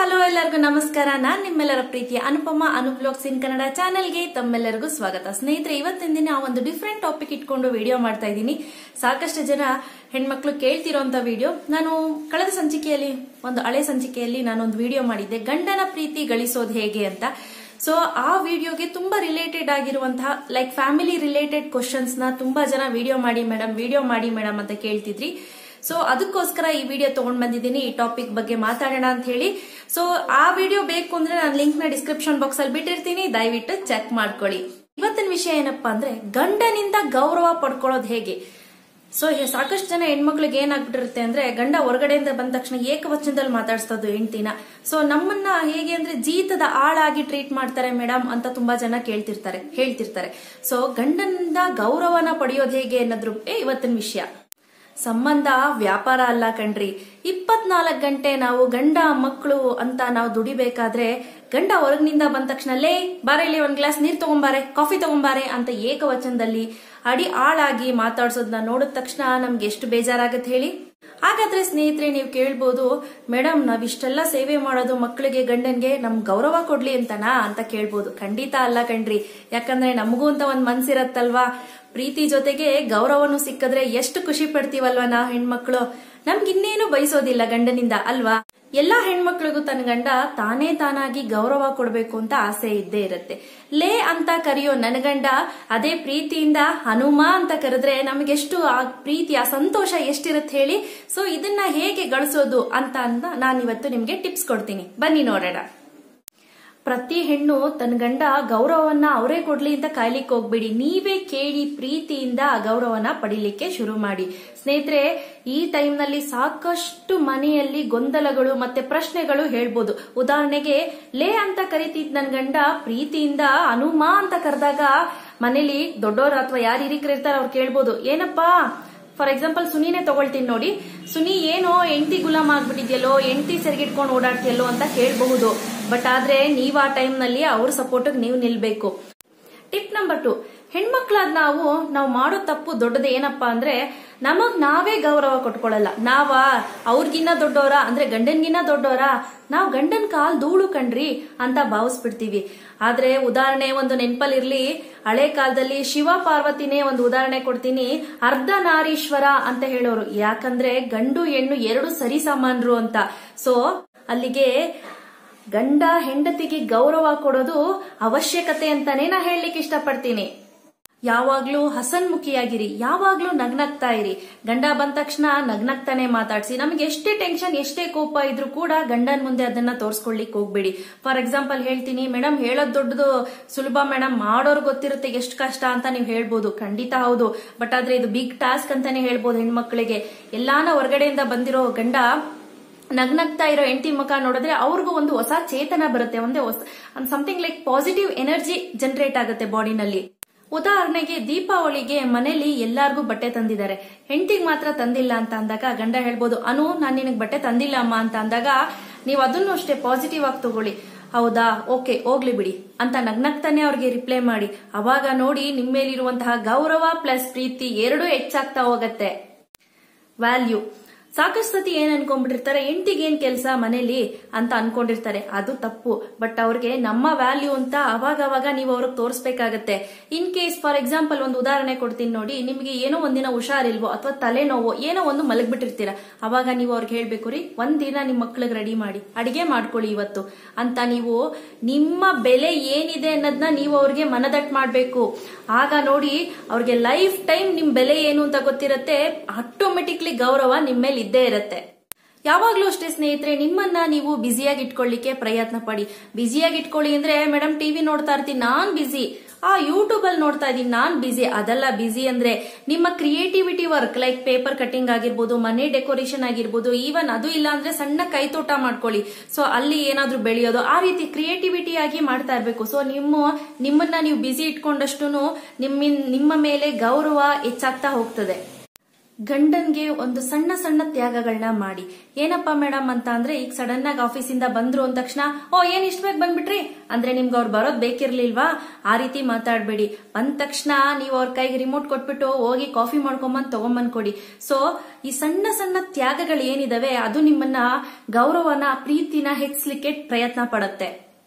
hello ಎಲ್ಲರಿಗೂ ನಮಸ್ಕಾರ ನಾನ್ ನಿಮ್ಮೆಲ್ಲರ ಪ್ರೀತಿಯ ಅನುಪಮ ಅನುಬ್ಲಾಗ್ಸ್ ಇನ್ ಕನ್ನಡ ಚಾನೆಲ್ಗೆ ತಮ್ಮೆಲ್ಲರಿಗೂ ಸ್ವಾಗತ ಸ್ನೇಹಿತರೆ ಇವತ್ತಿನ ದಿನ ಒಂದು ಡಿಫ್ರೆಂಟ್ ಟಾಪಿಕ್ ಇಟ್ಕೊಂಡು ವಿಡಿಯೋ ಮಾಡ್ತಾ ಇದ್ದೀನಿ ಸಾಕಷ್ಟು ಜನ ಹೆಣ್ಮಕ್ಳು ಕೇಳ್ತಿರೋಂತ ವಿಡಿಯೋ ನಾನು ಕಳೆದ ಸಂಚಿಕೆಯಲ್ಲಿ ಒಂದು ಹಳೆ ಸಂಚಿಕೆಯಲ್ಲಿ ನಾನೊಂದು ವಿಡಿಯೋ ಮಾಡಿದ್ದೆ ಗಂಡನ ಪ್ರೀತಿ ಗಳಿಸೋದು ಹೇಗೆ ಅಂತ ಸೊ ಆ ವಿಡಿಯೋಗೆ ತುಂಬಾ ರಿಲೇಟೆಡ್ ಆಗಿರುವಂತಹ ಲೈಕ್ ಫ್ಯಾಮಿಲಿ ರಿಲೇಟೆಡ್ ಕ್ವಶನ್ಸ್ ನ ತುಂಬಾ ಜನ ವಿಡಿಯೋ ಮಾಡಿ ಮೇಡಮ್ ವಿಡಿಯೋ ಮಾಡಿ ಮೇಡಮ್ ಅಂತ ಕೇಳ್ತಿದ್ರಿ ಸೊ ಅದಕ್ಕೋಸ್ಕರ ಈ ವಿಡಿಯೋ ತಗೊಂಡ್ ಬಂದಿದ್ದೀನಿ ಈ ಟಾಪಿಕ್ ಬಗ್ಗೆ ಮಾತಾಡೋಣ ಅಂತ ಹೇಳಿ ಸೊ ಆ ವಿಡಿಯೋ ಬೇಕು ಅಂದ್ರೆ ನಾನು ಲಿಂಕ್ ನ ಡಿಸ್ಕ್ರಿಪ್ಷನ್ ಬಾಕ್ಸ್ ಅಲ್ಲಿ ಬಿಟ್ಟಿರ್ತೀನಿ ದಯವಿಟ್ಟು ಚೆಕ್ ಮಾಡ್ಕೊಳ್ಳಿ ಇವತ್ತಿನ ವಿಷಯ ಏನಪ್ಪಾ ಅಂದ್ರೆ ಗಂಡನಿಂದ ಗೌರವ ಪಡ್ಕೊಳ್ಳೋದು ಹೇಗೆ ಸೊ ಸಾಕಷ್ಟು ಜನ ಹೆಣ್ಮಕ್ಳಿಗೆ ಏನಾಗ್ಬಿಟ್ಟಿರುತ್ತೆ ಅಂದ್ರೆ ಗಂಡ ಹೊರಗಡೆಯಿಂದ ಬಂದ ತಕ್ಷಣ ಏಕವಚನದಲ್ಲಿ ಮಾತಾಡ್ಸೋದು ಹೆಂಡ್ತಿನ ಸೊ ನಮ್ಮನ್ನ ಹೇಗೆ ಅಂದ್ರೆ ಜೀತದ ಆಳಾಗಿ ಟ್ರೀಟ್ ಮಾಡ್ತಾರೆ ಮೇಡಮ್ ಅಂತ ತುಂಬಾ ಜನ ಕೇಳ್ತಿರ್ತಾರೆ ಹೇಳ್ತಿರ್ತಾರೆ ಸೊ ಗಂಡನಿಂದ ಗೌರವನ ಪಡೆಯೋದು ಹೇಗೆ ಅನ್ನೋದ್ರ ಬಗ್ಗೆ ಇವತ್ತಿನ ವಿಷಯ ಸಂಬಂಧ ವ್ಯಾಪಾರ ಅಲ್ಲ ಕಣ್ರಿ ಇಪ್ಪತ್ನಾಲ್ಕು ಗಂಟೆ ನಾವು ಗಂಡ ಮಕ್ಕಳು ಅಂತ ನಾವು ದುಡಿಬೇಕಾದ್ರೆ ಗಂಡ ಹೊರಗಿನಿಂದ ಬಂದ ತಕ್ಷಣ ಲೇ ಬಾರೆ ಇಲ್ಲಿ ಒಂದ್ ಗ್ಲಾಸ್ ನೀರ್ ತಗೊಂಬಾರೆ ಕಾಫಿ ತಗೊಂಬಾರೆ ಅಂತ ಏಕವಚನದಲ್ಲಿ ಅಡಿ ಆಳಾಗಿ ಮಾತಾಡ್ಸೋದನ್ನ ನೋಡಿದ ತಕ್ಷಣ ನಮ್ಗೆ ಎಷ್ಟು ಬೇಜಾರಾಗತ್ತೆ ಹೇಳಿ ಹಾಗಾದ್ರೆ ಸ್ನೇಹಿತರೆ ನೀವು ಕೇಳ್ಬೋದು ಮೇಡಮ್ ನಾವ್ ಇಷ್ಟೆಲ್ಲ ಸೇವೆ ಮಾಡೋದು ಮಕ್ಕಳಿಗೆ ಗಂಡನ್ಗೆ ನಮ್ ಗೌರವ ಕೊಡ್ಲಿ ಅಂತನಾ ಅಂತ ಕೇಳ್ಬೋದು ಖಂಡಿತ ಅಲ್ಲ ಕಣ್ರಿ ಯಾಕಂದ್ರೆ ನಮಗೂ ಅಂತ ಒಂದ್ ಮನ್ಸಿರತ್ತಲ್ವಾ ಪ್ರೀತಿ ಜೊತೆಗೆ ಗೌರವನು ಸಿಕ್ಕಿದ್ರೆ ಎಷ್ಟು ಖುಷಿ ಪಡ್ತೀವಲ್ವಾ ನಾ ಹೆಣ್ಮಕ್ಳು ನಮ್ಗಿನ್ನೇನು ಬಯಸೋದಿಲ್ಲ ಗಂಡನಿಂದ ಅಲ್ವಾ ಎಲ್ಲಾ ಹೆಣ್ಮಕ್ಳಿಗೂ ತನ್ನ ಗಂಡ ತಾನೇ ತಾನಾಗಿ ಗೌರವ ಕೊಡ್ಬೇಕು ಅಂತ ಆಸೆ ಇದ್ದೇ ಇರುತ್ತೆ ಲೇ ಅಂತ ಕರೆಯೋ ನನ್ನ ಗಂಡ ಅದೇ ಪ್ರೀತಿಯಿಂದ ಹನುಮ ಅಂತ ಕರೆದ್ರೆ ನಮಗೆಷ್ಟು ಆ ಪ್ರೀತಿ ಆ ಸಂತೋಷ ಎಷ್ಟಿರುತ್ತೆ ಹೇಳಿ ಸೊ ಇದನ್ನ ಹೇಗೆ ಗಳಿಸೋದು ಅಂತ ಅಂತ ನಾನಿವತ್ತು ನಿಮ್ಗೆ ಟಿಪ್ಸ್ ಕೊಡ್ತೀನಿ ಬನ್ನಿ ನೋಡೋಣ ಪ್ರತಿ ಹೆಣ್ಣು ತನ್ನ ಗಂಡ ಗೌರವವನ್ನ ಅವರೇ ಕೊಡ್ಲಿ ಅಂತ ಕಾಯ್ಲಿಕ್ಕೆ ಹೋಗ್ಬೇಡಿ ನೀವೇ ಕೇಳಿ ಪ್ರೀತಿಯಿಂದ ಆ ಗೌರವನ ಪಡಿಲಿಕ್ಕೆ ಶುರು ಮಾಡಿ ಸ್ನೇಹಿತರೆ ಈ ಟೈಮ್ ನಲ್ಲಿ ಸಾಕಷ್ಟು ಮನೆಯಲ್ಲಿ ಗೊಂದಲಗಳು ಮತ್ತೆ ಪ್ರಶ್ನೆಗಳು ಹೇಳ್ಬೋದು ಉದಾಹರಣೆಗೆ ಲೇ ಅಂತ ಕರಿತಿದ್ ನನ್ ಗಂಡ ಪ್ರೀತಿಯಿಂದ ಹನುಮ ಅಂತ ಕರೆದಾಗ ಮನೇಲಿ ದೊಡ್ಡೋರು ಅಥವಾ ಯಾರು ಹಿರಿಕರು ಇರ್ತಾರೆ ಅವ್ರು ಕೇಳ್ಬೋದು ಏನಪ್ಪಾ ಫಾರ್ ಎಕ್ಸಾಂಪಲ್ ಸುನಿನೇ ತಗೊಳ್ತೀನಿ ನೋಡಿ ಸುನಿ ಏನೋ ಎಂಟಿ ಗುಲಾಮ್ ಆಗ್ಬಿಟ್ಟಿದ್ಯಲ್ಲೋ ಎಂಟಿ ಸೆರ್ಗಿಟ್ಕೊಂಡು ಓಡಾಡ್ತಿಯಲ್ಲೋ ಅಂತ ಕೇಳಬಹುದು ಬಟ್ ಆದ್ರೆ ನೀವ್ ಆ ಟೈಮ್ ನಲ್ಲಿ ಅವ್ರ ಸಪೋರ್ಟ್ ನೀವು ನಿಲ್ಬೇಕು ಟಿಪ್ ನಂಬರ್ ಟು ಹೆಣ್ಮಕ್ಳಾದ ನಾವು ನಾವು ಮಾಡೋ ತಪ್ಪು ದೊಡ್ಡದು ಏನಪ್ಪಾ ಅಂದ್ರೆ ನಮಗ್ ನಾವೇ ಗೌರವ ಕೊಟ್ಕೊಳ್ಳಲ್ಲ ನಾವ ಅವ್ರಿಗಿನ್ನ ದೊಡ್ಡವರ ಅಂದ್ರೆ ಗಂಡನ್ಗಿನ್ನ ದೊಡ್ಡವರ ನಾವ್ ಗಂಡನ್ ಕಾಲ್ ಧೂಳು ಕಣ್ರಿ ಅಂತ ಭಾವಿಸ್ಬಿಡ್ತೀವಿ ಆದ್ರೆ ಉದಾಹರಣೆ ಒಂದು ನೆನ್ಪಲ್ಲಿರ್ಲಿ ಹಳೆ ಕಾಲದಲ್ಲಿ ಶಿವ ಪಾರ್ವತಿನೇ ಒಂದು ಉದಾಹರಣೆ ಕೊಡ್ತೀನಿ ಅರ್ಧ ನಾರೀಶ್ವರ ಅಂತ ಹೇಳೋರು ಯಾಕಂದ್ರೆ ಗಂಡು ಹೆಣ್ಣು ಎರಡು ಸರಿ ಸಮಾನರು ಅಂತ ಸೊ ಅಲ್ಲಿಗೆ ಗಂಡ ಹೆಂಡತಿಗೆ ಗೌರವ ಕೊಡೋದು ಅವಶ್ಯಕತೆ ಅಂತಾನೆ ನಾ ಹೇಳಲಿಕ್ಕೆ ಇಷ್ಟಪಡ್ತೀನಿ ಯಾವಾಗ್ಲೂ ಹಸನ್ಮುಖಿಯಾಗಿರಿ ಯಾವಾಗ್ಲೂ ನಗ್ನಗ್ತಾ ಇರಿ ಗಂಡ ಬಂದ ತಕ್ಷಣ ನಗ್ನಗ್ತಾನೆ ಮಾತಾಡ್ಸಿ ನಮ್ಗೆ ಎಷ್ಟೇ ಟೆನ್ಷನ್ ಎಷ್ಟೇ ಕೋಪ ಇದ್ರೂ ಕೂಡ ಗಂಡನ್ ಮುಂದೆ ಅದನ್ನ ತೋರ್ಸ್ಕೊಳ್ಲಿಕ್ಕೆ ಹೋಗ್ಬೇಡಿ ಫಾರ್ ಎಕ್ಸಾಂಪಲ್ ಹೇಳ್ತೀನಿ ಮೇಡಮ್ ಹೇಳೋದ್ ದೊಡ್ಡದು ಸುಲಭ ಮೇಡಮ್ ಮಾಡೋರ್ ಗೊತ್ತಿರುತ್ತೆ ಎಷ್ಟು ಕಷ್ಟ ಅಂತ ನೀವು ಹೇಳ್ಬೋದು ಖಂಡಿತ ಹೌದು ಬಟ್ ಆದ್ರೆ ಇದು ಬಿಗ್ ಟಾಸ್ಕ್ ಅಂತಾನೆ ಹೇಳ್ಬೋದು ಹೆಣ್ಮಕ್ಳಿಗೆ ಎಲ್ಲಾನ ಹೊರಗಡೆಯಿಂದ ಬಂದಿರೋ ಗಂಡ ನಗ್ನಗ್ತಾ ಇರೋ ಎಂಟಿ ಮುಖ ನೋಡಿದ್ರೆ ಅವ್ರಿಗೂ ಒಂದು ಹೊಸ ಚೇತನ ಬರುತ್ತೆ ಒಂದೇ something like positive energy generate ಆಗುತ್ತೆ ಬಾಡಿನಲ್ಲಿ ಉದಾಹರಣೆಗೆ ದೀಪಾವಳಿಗೆ ಮನೇಲಿ ಎಲ್ಲಾರ್ಗೂ ಬಟ್ಟೆ ತಂದಿದ್ದಾರೆ ಹೆಂಡತಿಗೆ ಮಾತ್ರ ತಂದಿಲ್ಲ ಅಂತ ಅಂದಾಗ ಗಂಡ ಹೇಳ್ಬೋದು ಅನು ನಾನ್ ನಿನಗ್ ಬಟ್ಟೆ ತಂದಿಲ್ಲ ಅಮ್ಮ ಅಂತ ಅಂದಾಗ ನೀವು ಅದನ್ನು ಅಷ್ಟೇ ಪಾಸಿಟಿವ್ ಆಗಿ ತಗೊಳ್ಳಿ ಹೌದಾ ಓಕೆ ಹೋಗ್ಲಿ ಬಿಡಿ ಅಂತ ನಗ್ನಗ್ತಾನೆ ಅವ್ರಿಗೆ ರಿಪ್ಲೈ ಮಾಡಿ ಅವಾಗ ನೋಡಿ ನಿಮ್ಮೇಲಿರುವಂತಹ ಗೌರವ ಪ್ಲಸ್ ಪ್ರೀತಿ ಎರಡೂ ಹೆಚ್ಚಾಗ್ತಾ ಹೋಗತ್ತೆ ವ್ಯಾಲ್ಯೂ ಸಾಕಷ್ಟು ಸತಿ ಏನ್ ಅನ್ಕೊಂಡ್ಬಿಟ್ಟಿರ್ತಾರೆ ಎಂಟಿಗೆ ಏನ್ ಕೆಲಸ ಮನೇಲಿ ಅಂತ ಅನ್ಕೊಂಡಿರ್ತಾರೆ ಅದು ತಪ್ಪು ಬಟ್ ಅವ್ರಿಗೆ ನಮ್ಮ ವ್ಯಾಲ್ಯೂ ಅಂತ ಅವಾಗ ಅವಾಗ ನೀವು ಅವ್ರಿಗೆ ತೋರಿಸ್ಬೇಕಾಗತ್ತೆ ಇನ್ ಕೇಸ್ ಫಾರ್ ಎಕ್ಸಾಂಪಲ್ ಒಂದು ಉದಾಹರಣೆ ಕೊಡ್ತೀನಿ ನೋಡಿ ನಿಮ್ಗೆ ಏನೋ ಒಂದಿನ ಹುಷಾರಿಲ್ವೋ ಅಥವಾ ತಲೆನೋವು ಏನೋ ಒಂದು ಮಲಗ್ಬಿಟ್ಟಿರ್ತೀರ ಅವಾಗ ನೀವು ಅವ್ರಿಗೆ ಹೇಳ್ಬೇಕು ರೀ ಒಂದಿನ ನಿಮ್ ಮಕ್ಳಿಗೆ ರೆಡಿ ಮಾಡಿ ಅಡಿಗೆ ಮಾಡ್ಕೊಳ್ಳಿ ಇವತ್ತು ಅಂತ ನೀವು ನಿಮ್ಮ ಬೆಲೆ ಏನಿದೆ ಅನ್ನೋದನ್ನ ನೀವು ಅವ್ರಿಗೆ ಮನದಟ್ ಮಾಡ್ಬೇಕು ಆಗ ನೋಡಿ ಅವ್ರಿಗೆ ಲೈಫ್ ಟೈಮ್ ನಿಮ್ ಬೆಲೆ ಏನು ಅಂತ ಗೊತ್ತಿರತ್ತೆ ಆಟೋಮೆಟಿಕ್ಲಿ ಗೌರವ ನಿಮ್ಮ ಮೇಲೆ ಇದ್ದೇ ಇರತ್ತೆ ಯಾವಾಗ್ಲೂ ಅಷ್ಟೇ ಸ್ನೇಹಿತರೆ ನಿಮ್ಮನ್ನ ನೀವು ಬ್ಯುಸಿಯಾಗಿ ಇಟ್ಕೊಳ್ಳಿಕ್ಕೆ ಪ್ರಯತ್ನ ಪಡಿ ಬ್ಯುಸಿಯಾಗಿ ಇಟ್ಕೊಳ್ಳಿ ಅಂದ್ರೆ ಮೇಡಮ್ ಟಿವಿ ನೋಡ್ತಾ ಇರ್ತೀನಿ ನಾನ್ ಬಿಸಿ ಆ ಯೂಟ್ಯೂಬ್ ಅಲ್ಲಿ ನೋಡ್ತಾ ಇದೀನಿ ನಾನ್ ಬಿಸಿ ಅದೆಲ್ಲ ಬಿಸಿ ಅಂದ್ರೆ ನಿಮ್ಮ creativity work like paper cutting ಆಗಿರ್ಬೋದು ಮನೆ ಡೆಕೋರೇಷನ್ ಆಗಿರ್ಬೋದು ಈವನ್ ಅದು ಇಲ್ಲ ಅಂದ್ರೆ ಸಣ್ಣ ಕೈತೋಟ ಮಾಡ್ಕೊಳ್ಳಿ ಸೊ ಅಲ್ಲಿ ಏನಾದ್ರೂ ಬೆಳೆಯೋದು ಆ ರೀತಿ ಕ್ರಿಯೇಟಿವಿಟಿ ಆಗಿ ಮಾಡ್ತಾ ಇರ್ಬೇಕು ಸೊ ನಿಮ್ಮ ನಿಮ್ಮನ್ನ ನೀವು ಬಿಸಿ ಇಟ್ಕೊಂಡಷ್ಟು ನಿಮ್ಮ ನಿಮ್ಮ ಮೇಲೆ ಗೌರವ ಹೆಚ್ಚಾಗ್ತಾ ಹೋಗ್ತದೆ ಗಂಡನ್ಗೆ ಒಂದು ಸಣ್ಣ ಸಣ್ಣ ತ್ಯಾಗಗಳನ್ನ ಮಾಡಿ ಏನಪ್ಪ ಮೇಡಮ್ ಅಂತ ಅಂದ್ರೆ ಈಗ ಸಡನ್ ಆಗಿ ಆಫೀಸಿಂದ ಬಂದ್ರು ಅಂದ ತಕ್ಷಣ ಓ ಏನ್ ಇಷ್ಟ ಬೇಗ ಬಂದ್ಬಿಟ್ರಿ ಅಂದ್ರೆ ನಿಮ್ಗೆ ಅವ್ರು ಬರೋದ್ ಬೇಕಿರ್ಲಿಲ್ವಾ ಆ ರೀತಿ ಮಾತಾಡ್ಬೇಡಿ ಬಂದ ತಕ್ಷಣ ನೀವು ಅವ್ರ ಕೈಗೆ ರಿಮೋಟ್ ಕೊಟ್ಬಿಟ್ಟು ಹೋಗಿ ಕಾಫಿ ಮಾಡ್ಕೊಂಬಂದ್ ತಗೊಂಬಂದ್ ಕೊಡಿ ಸೊ ಈ ಸಣ್ಣ ಸಣ್ಣ ತ್ಯಾಗಗಳು ಏನಿದಾವೆ ಅದು ನಿಮ್ಮನ್ನ ಗೌರವನ ಪ್ರೀತಿನ ಹೆಚ್ಚಿಸ್ಲಿಕ್ಕೆ ಪ್ರಯತ್ನ ಪಡುತ್ತೆ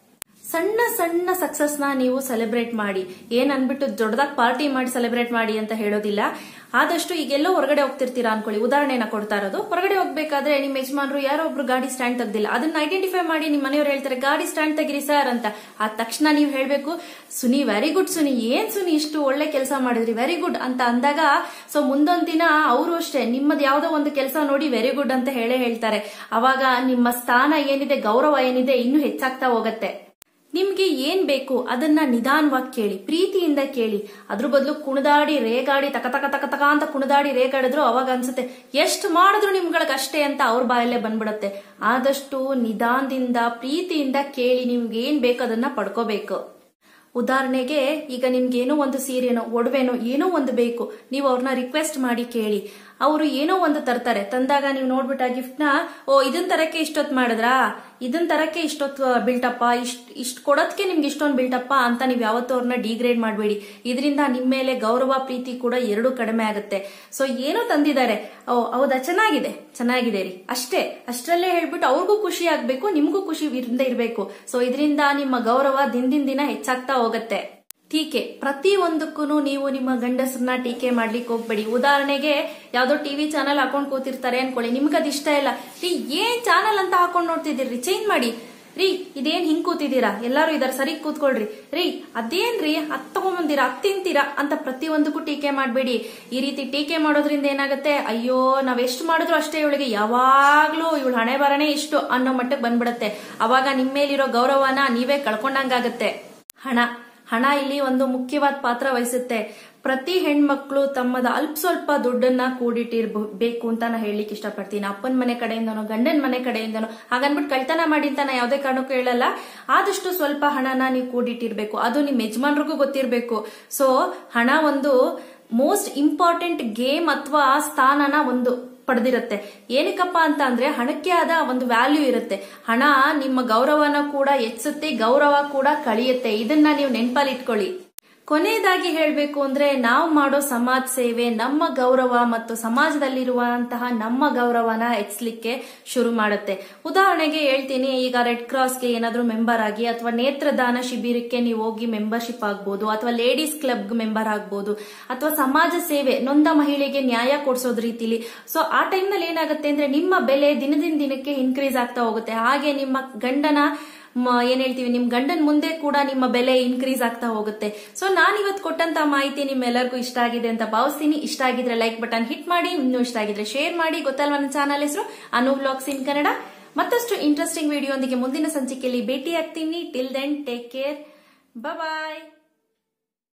ಸಣ್ಣ ಸಣ್ಣ ಸಕ್ಸಸ್ ನ ನೀವು ಸೆಲೆಬ್ರೇಟ್ ಮಾಡಿ ಏನ್ ಅನ್ಬಿಟ್ಟು ದೊಡ್ಡದಾಗಿ ಪಾರ್ಟಿ ಮಾಡಿ ಸೆಲೆಬ್ರೇಟ್ ಮಾಡಿ ಅಂತ ಹೇಳೋದಿಲ್ಲ ಆದಷ್ಟು ಈಗೆಲ್ಲೋ ಹೊರಗಡೆ ಹೋಗ್ತಿರ್ತೀರಾ ಅನ್ಕೊಳ್ಳಿ ಉದಾಹರಣೆನ ಕೊಡ್ತಾ ಇರೋದು ಹೊರಗಡೆ ಹೋಗ್ಬೇಕಾದ್ರೆ ನಿಮ್ಮ ಯಜಮಾನ್ರು ಯಾರೋ ಒಬ್ರು ಗಾಡಿ ಸ್ಟ್ಯಾಂಡ್ ತೆಗ್ದಿಲ್ಲ ಅದನ್ನ ಐಡೆಂಟಿಫೈ ಮಾಡಿ ನಿಮ್ಮ ಮನೆಯವ್ರು ಹೇಳ್ತಾರೆ ಗಾಡಿ ಸ್ಟ್ಯಾಂಡ್ ತೆಗಿರಿ ಸರ್ ಅಂತ ಆ ತಕ್ಷಣ ನೀವು ಹೇಳ್ಬೇಕು ಸುನಿ ವೆರಿ ಗುಡ್ ಸುನಿ ಏನ್ ಸುನಿ ಇಷ್ಟು ಒಳ್ಳೆ ಕೆಲಸ ಮಾಡಿದ್ರಿ ವೆರಿ ಗುಡ್ ಅಂತ ಅಂದಾಗ ಸೊ ಮುಂದೊಂದ್ ದಿನ ಅವರು ಅಷ್ಟೇ ನಿಮ್ಮದ್ ಯಾವ್ದೋ ಒಂದು ಕೆಲಸ ನೋಡಿ ವೆರಿ ಗುಡ್ ಅಂತ ಹೇಳೇ ಹೇಳ್ತಾರೆ ಅವಾಗ ನಿಮ್ಮ ಸ್ಥಾನ ಏನಿದೆ ಗೌರವ ಏನಿದೆ ಇನ್ನೂ ಹೆಚ್ಚಾಗ್ತಾ ಹೋಗತ್ತೆ ನಿಮ್ಗೆ ಏನ್ ಬೇಕು ಅದನ್ನ ನಿಧಾನವಾಗಿ ಕೇಳಿ ಪ್ರೀತಿಯಿಂದ ಕೇಳಿ ಅದ್ರ ಬದಲು ಕುಣಿದಾಡಿ ರೇಗಾಡಿ ತಕ ತಕ ತಕ ತಕ ಅಂತ ಕುಣಿದಾಡಿ ರೇಗಾಡಿದ್ರು ಅವಾಗ ಅನ್ಸುತ್ತೆ ಎಷ್ಟು ಮಾಡಿದ್ರು ನಿಮ್ಗಳಿಗೆ ಅಷ್ಟೇ ಅಂತ ಅವ್ರ ಬಾಯಲ್ಲೇ ಬಂದ್ಬಿಡತ್ತೆ ಆದಷ್ಟು ನಿಧಾನದಿಂದ ಪ್ರೀತಿಯಿಂದ ಕೇಳಿ ನಿಮ್ಗೆ ಏನ್ ಬೇಕು ಅದನ್ನ ಪಡ್ಕೋಬೇಕು ಉದಾಹರಣೆಗೆ ಈಗ ನಿಮ್ಗೆ ಏನೋ ಒಂದು ಸೀರೆನೋ ಒಡವೆನೋ ಏನೋ ಒಂದು ಬೇಕು ನೀವು ಅವ್ರನ್ನ ರಿಕ್ವೆಸ್ಟ್ ಮಾಡಿ ಕೇಳಿ ಅವರು ಏನೋ ಒಂದು ತರ್ತಾರೆ ತಂದಾಗ ನೀವು ನೋಡ್ಬಿಟ್ಟು ಆ ಗಿಫ್ಟ್ ನ ಓ ಇದನ್ ತರಕ್ಕೆ ಇಷ್ಟೊತ್ ಮಾಡಿದ್ರಾ ಇದನ್ ತರಕ್ಕೆ ಇಷ್ಟೊತ್ತು ಬಿಲ್ಟಪ್ಪ ಇಷ್ಟ ಇಷ್ಟ ಕೊಡೋದಕ್ಕೆ ನಿಮ್ಗೆ ಇಷ್ಟೊಂದು ಬಿಲ್ಟಪ್ಪ ಅಂತ ನೀವು ಯಾವತ್ತೂ ಅವ್ರನ್ನ ಡಿಗ್ರೇಡ್ ಮಾಡಬೇಡಿ ಇದರಿಂದ ನಿಮ್ಮ ಮೇಲೆ ಗೌರವ ಪ್ರೀತಿ ಕೂಡ ಎರಡೂ ಕಡಿಮೆ ಆಗುತ್ತೆ ಸೊ ಏನೋ ತಂದಿದ್ದಾರೆ ಓ ಹೌದಾ ಚೆನ್ನಾಗಿದೆ ಚೆನ್ನಾಗಿದೆ ರೀ ಅಷ್ಟೇ ಅಷ್ಟರಲ್ಲೇ ಹೇಳ್ಬಿಟ್ಟು ಅವ್ರಿಗೂ ಖುಷಿ ಆಗ್ಬೇಕು ನಿಮ್ಗೂ ಖುಷಿ ಇರಿಂದ ಇರಬೇಕು ಸೊ ಇದರಿಂದ ನಿಮ್ಮ ಗೌರವ ದಿನದಿಂದ ದಿನ ಹೆಚ್ಚಾಗ್ತಾ ಹೋಗುತ್ತೆ ಟೀಕೆ ಪ್ರತಿ ಒಂದಕ್ಕೂ ನೀವು ನಿಮ್ಮ ಗಂಡಸರನ್ನ ಟೀಕೆ ಮಾಡ್ಲಿಕ್ಕೆ ಹೋಗ್ಬೇಡಿ ಉದಾಹರಣೆಗೆ ಯಾವ್ದೋ ಟಿವಿ ಚಾನಲ್ ಹಾಕೊಂಡ್ ಕೂತಿರ್ತಾರೆ ಅನ್ಕೊಳ್ಳಿ ನಿಮ್ಗೆ ಅದ್ ಇಷ್ಟ ಇಲ್ಲ ರೀ ಏನ್ ಚಾನಲ್ ಅಂತ ಹಾಕೊಂಡ್ ನೋಡ್ತಿದ್ದೀರಿ ಚೇಂಜ್ ಮಾಡಿ ರೀ ಇದೇನ್ ಹಿಂಗ್ ಕೂತಿದ್ದೀರಾ ಎಲ್ಲಾರು ಇದಾರ ಸರಿ ಕೂತ್ಕೊಳ್ರಿ ರೀ ಅದೇನ್ರಿ ಅದ್ ತಗೊಂಬಂದಿರಾ ಅದ್ ತಿಂತೀರಾ ಅಂತ ಪ್ರತಿ ಒಂದಕ್ಕೂ ಟೀಕೆ ಮಾಡ್ಬೇಡಿ ಈ ರೀತಿ ಟೀಕೆ ಮಾಡೋದ್ರಿಂದ ಏನಾಗುತ್ತೆ ಅಯ್ಯೋ ನಾವ್ ಎಷ್ಟು ಮಾಡಿದ್ರು ಅಷ್ಟೇ ಇವಳಿಗೆ ಯಾವಾಗ್ಲೂ ಇವಳು ಹಣೆ ಬರನೇ ಇಷ್ಟು ಅನ್ನೋ ಮಟ್ಟಕ್ಕೆ ಬಂದ್ಬಿಡತ್ತೆ ಅವಾಗ ನಿಮ್ಮ ಮೇಲಿರೋ ಗೌರವನ ನೀವೇ ಕಳ್ಕೊಂಡಂಗಾಗತ್ತೆ ಹಣ ಹಣ ಇಲ್ಲಿ ಒಂದು ಮುಖ್ಯವಾದ ಪಾತ್ರ ವಹಿಸುತ್ತೆ ಪ್ರತಿ ಹೆಣ್ಮಕ್ಳು ತಮ್ಮದ ಅಲ್ಪ ಸ್ವಲ್ಪ ದುಡ್ಡನ್ನ ಕೂಡಿಟ್ಟಿರ್ಬೇಕು ಅಂತ ನಾ ಹೇಳಲಿಕ್ಕೆ ಇಷ್ಟಪಡ್ತೀನಿ ಅಪ್ಪನ ಮನೆ ಕಡೆಯಿಂದನೋ ಗಂಡನ ಮನೆ ಕಡೆಯಿಂದನೋ ಹಾಗನ್ಬಿಟ್ಟು ಕಳ್ತನ ಮಾಡಿ ಅಂತ ನಾ ಯಾವುದೇ ಕಾರಣಕ್ಕೂ ಹೇಳಲ್ಲ ಆದಷ್ಟು ಸ್ವಲ್ಪ ಹಣನ ನೀವು ಕೂಡಿಟ್ಟಿರ್ಬೇಕು ಅದು ನಿಮ್ ಯಜಮಾನ್ರಿಗೂ ಗೊತ್ತಿರ್ಬೇಕು ಸೊ ಹಣ ಒಂದು ಮೋಸ್ಟ್ ಇಂಪಾರ್ಟೆಂಟ್ ಗೇಮ್ ಅಥವಾ ಸ್ಥಾನನ ಒಂದು ಪಡೆದಿರುತ್ತೆ ಏನಕ್ಕಪ್ಪ ಅಂತ ಅಂದ್ರೆ ಹಣಕ್ಕೆ ಆದ ಒಂದು ವ್ಯಾಲ್ಯೂ ಇರುತ್ತೆ ಹಣ ನಿಮ್ಮ ಗೌರವನ ಕೂಡ ಹೆಚ್ಚುತ್ತೆ ಗೌರವ ಕೂಡ ಕಳಿಯುತ್ತೆ ಇದನ್ನ ನೀವು ನೆನ್ಪಲ್ಲಿ ಇಟ್ಕೊಳ್ಳಿ ಕೊನೆಯದಾಗಿ ಹೇಳಬೇಕು ಅಂದ್ರೆ ನಾವು ಮಾಡೋ ಸಮಾಜ ಸೇವೆ ನಮ್ಮ ಗೌರವ ಮತ್ತು ಸಮಾಜದಲ್ಲಿರುವಂತಹ ನಮ್ಮ ಗೌರವನ ಹೆಚ್ಚಲಿಕ್ಕೆ ಶುರು ಮಾಡುತ್ತೆ ಉದಾಹರಣೆಗೆ ಹೇಳ್ತೀನಿ ಈಗ ರೆಡ್ ಕ್ರಾಸ್ಗೆ ಏನಾದ್ರೂ ಮೆಂಬರ್ ಆಗಿ ಅಥವಾ ನೇತ್ರದಾನ ಶಿಬಿರಕ್ಕೆ ನೀವು ಹೋಗಿ ಮೆಂಬರ್ಶಿಪ್ ಆಗ್ಬೋದು ಅಥವಾ ಲೇಡೀಸ್ ಕ್ಲಬ್ ಮೆಂಬರ್ ಆಗ್ಬೋದು ಅಥವಾ ಸಮಾಜ ಸೇವೆ ನೊಂದ ಮಹಿಳೆಗೆ ನ್ಯಾಯ ಕೊಡಿಸೋದ್ ರೀತಿಲಿ ಸೊ ಆ ಟೈಮ್ ನಲ್ಲಿ ಏನಾಗುತ್ತೆ ಅಂದ್ರೆ ನಿಮ್ಮ ಬೆಲೆ ದಿನದಿಂದ ದಿನಕ್ಕೆ ಇನ್ಕ್ರೀಸ್ ಆಗ್ತಾ ಹೋಗುತ್ತೆ ಹಾಗೆ ನಿಮ್ಮ ಗಂಡನ ಏನ್ ಹೇಳ್ತೀವಿ ನಿಮ್ ಗಂಡನ್ ಮುಂದೆ ಕೂಡ ನಿಮ್ಮ ಬೆಲೆ ಇನ್ಕ್ರೀಸ್ ಆಗ್ತಾ ಹೋಗುತ್ತೆ ಸೊ ನಾನ್ ಇವತ್ತು ಕೊಟ್ಟಂತ ಮಾಹಿತಿ ನಿಮ್ಮೆಲ್ಲರಿಗೂ ಇಷ್ಟ ಆಗಿದೆ ಅಂತ ಭಾವಿಸ್ತೀನಿ ಇಷ್ಟ ಆಗಿದ್ರೆ ಲೈಕ್ ಬಟನ್ ಹಿಟ್ ಮಾಡಿ ಇನ್ನೂ ಇಷ್ಟ ಆಗಿದ್ರೆ ಶೇರ್ ಮಾಡಿ ಗೊತ್ತಲ್ವ ನನ್ನ ಚಾನಲ್ ಹೆಸರು ಅನು ಬ್ಲಾಗ್ಸ್ ಇನ್ ಕನ್ನಡ ಮತ್ತಷ್ಟು ಇಂಟ್ರೆಸ್ಟಿಂಗ್ ವಿಡಿಯೋ ಮುಂದಿನ ಸಂಚಿಕೆಯಲ್ಲಿ ಭೇಟಿ ಆಗ್ತೀನಿ ಟಿಲ್ ದೆನ್ ಟೇಕ್ ಕೇರ್ ಬಾಯ್